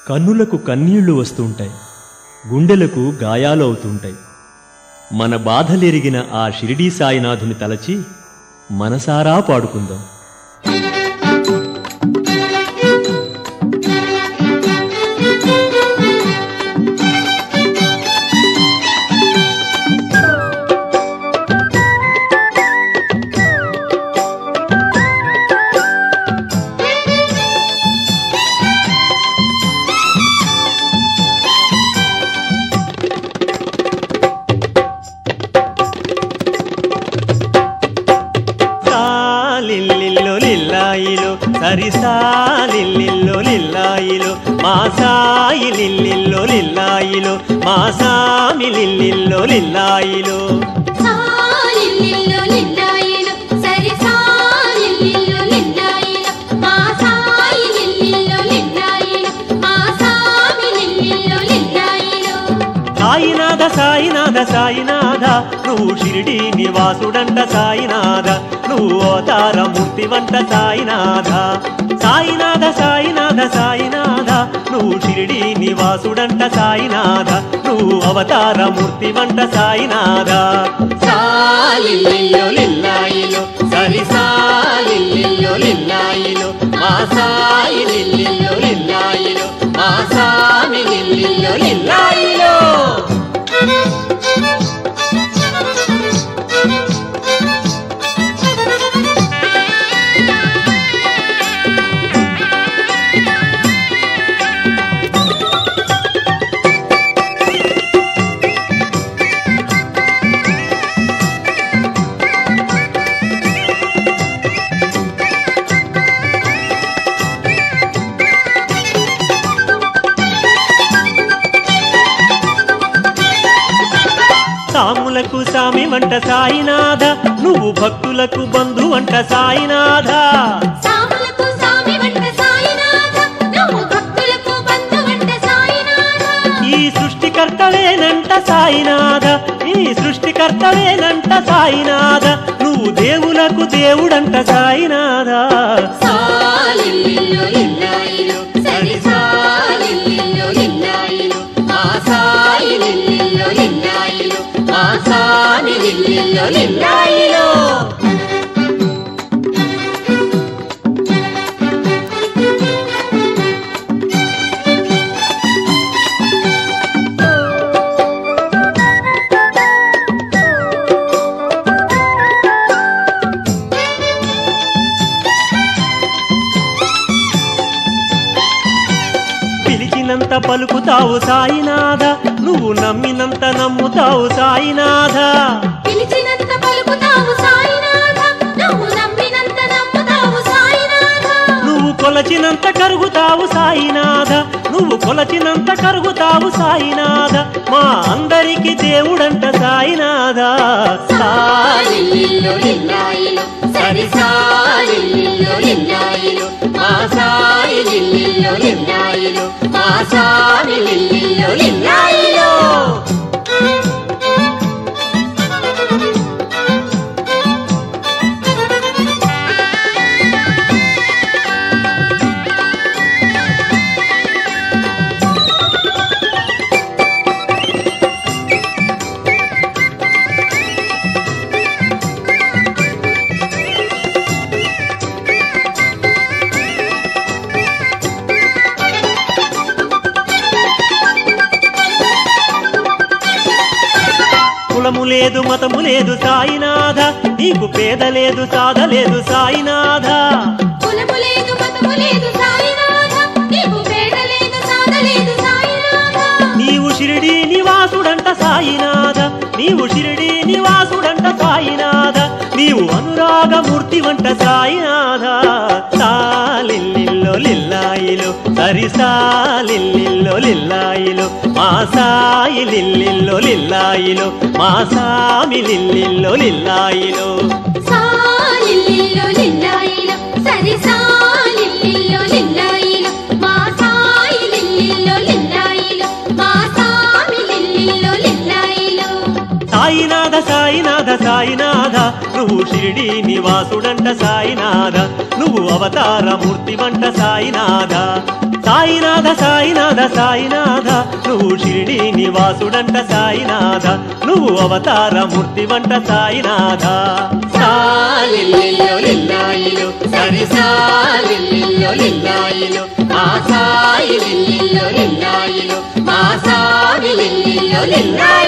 కన్నులకు కన్నీళ్లు వస్తుంటాయి గుండెలకు గాయాలు అవుతుంటాయి మన బాధలెరిగిన ఆ షిరిడీ సాయినాథుని తలచి మనసారా పాడుకుందాం సాలిల్లిల్లో లిల్లాయిలో సరి సాలిల్లిల్లో లిల్లాయిలో మా సాయి లిల్లిల్లో లిల్లాయిలో మా సామి లిల్లిల్లో లిల్లాయిలో సాలిల్లిల్లో లిల్లాయిలో సరి సాలిల్లిల్లో లిల్లాయిలో మా సాయి లిల్లిల్లో లిల్లాయిలో మా సామి లిల్లిల్లో లిల్లాయిలో సాయినాథ సాయినాథ సాయినాథ నువ్వు షిరిడి నివాసుడంట సాయినాథ నువ్వు అవతార మూర్తి వంట సాయినాథ సాయినాథ సాయినాథ సాయినాథ నువ్వు షిరిడి నివాసుడంట సాయినాథ నువ్వు అవతార మూర్తి వంట సాయినాథ సాలిల్లిల్లో లిల్లాయిలో సరి సాలిల్లిల్లో లిల్లాయిలో మా సాయి లిల్లిల్లో లిల్లాయిలో మా సామి లిల్లిల్లో లిల్లాయిలో సాములకు సామి వంట సాయినాథ నువ్వు భక్తులకు బంధు వంట సాయినాథ సాములకు సామి వంట సాయినాథ నువ్వు భక్తులకు బంధు వంట సాయినాథ ఈ సృష్టికర్తవేనంట సాయినాథ ఈ సృష్టికర్తవేనంట సాయినాథ నువ్వు దేవులకు దేవుడంట సాయినాథ సాలిల్లిల్లో లిల్లాయిలో సరి సాలిల్లిల్లో లిల్లాయిలో మా సాయి లిల్లిల్లో లిల్లాయిలో మా సాని లిల్లిల్లో లిల్లాయిలో పిలిచినంత పలుకుతావు సాయినాథ నువ్వు నమ్మినంత నమ్ముతావు సాయినాథ పిలిచినంత పలుకుతావు సాయినాథ నువ్వు నమ్మినంత నమ్ముతావు సాయినాథ నువ్వు కొలచినంత కరుగుతావు సాయినాథ నువ్వు కొలచినంత కరుగుతావు సాయినాథ మా అందరికి దేవుడంట సాయినాథ సాలిల్లిల్లో లిల్లాయిలో సరి సాలిల్లిల్లో లిల్లాయిలో మా సాయి లిల్లిల్లో లిల్లాయిలో మా సామి లిల్లిల్లో లిల్లాయిలో కులము లేదు మతము లేదు సాయినాథ నీకు పేద లేదు సాధ లేదు సాయినాథ కులము లేదు మతము లేదు సాయినాథ నీకు పేద లేదు సాధ లేదు సాయినాథ నీవు షిరిడి నివాసుడంట సాయినాథ నీవు షిరిడి నివాసుడంట సాయినాథ నీవు అనురాగమూర్తి వంట సాయినాథ సాలిల్లిల్లో లిల్లాయిలో సరి సాలిల్లిల్లో లిల్లాయిలో మా సాయి లిల్లిల్లో లిల్లాయిలో మా సామి లిల్లిల్లో లిల్లాయిలో సాలిల్లిల్లో లిల్లాయిలో సరి సాలిల్లిల్లో లిల్లాయిలో మా సాయి లిల్లిల్లో లిల్లాయిలో మా సామి లిల్లిల్లో లిల్లాయిలో సాయినాథ సాయినాథ సాయినాథ నువ్వు షిరిడి నివాసుడంట సాయినాథ నువ్వు అవతార మూర్తి వంట సాయినాథ సాయినాథ సాయినాథ సాయినాథ నువ్వు షిరిడి నివాసుడంట సాయినాథ నువ్వు అవతార మూర్తి వంట సాయినాథ సాలిల్లిల్లో లిల్లాయిలు సరి సాలిల్లిల్లో లిల్లాయిలు మా సాయి లిల్లిల్లో లిల్లాయిలు మా సామి లిల్లిల్లో లిల్లాయిలు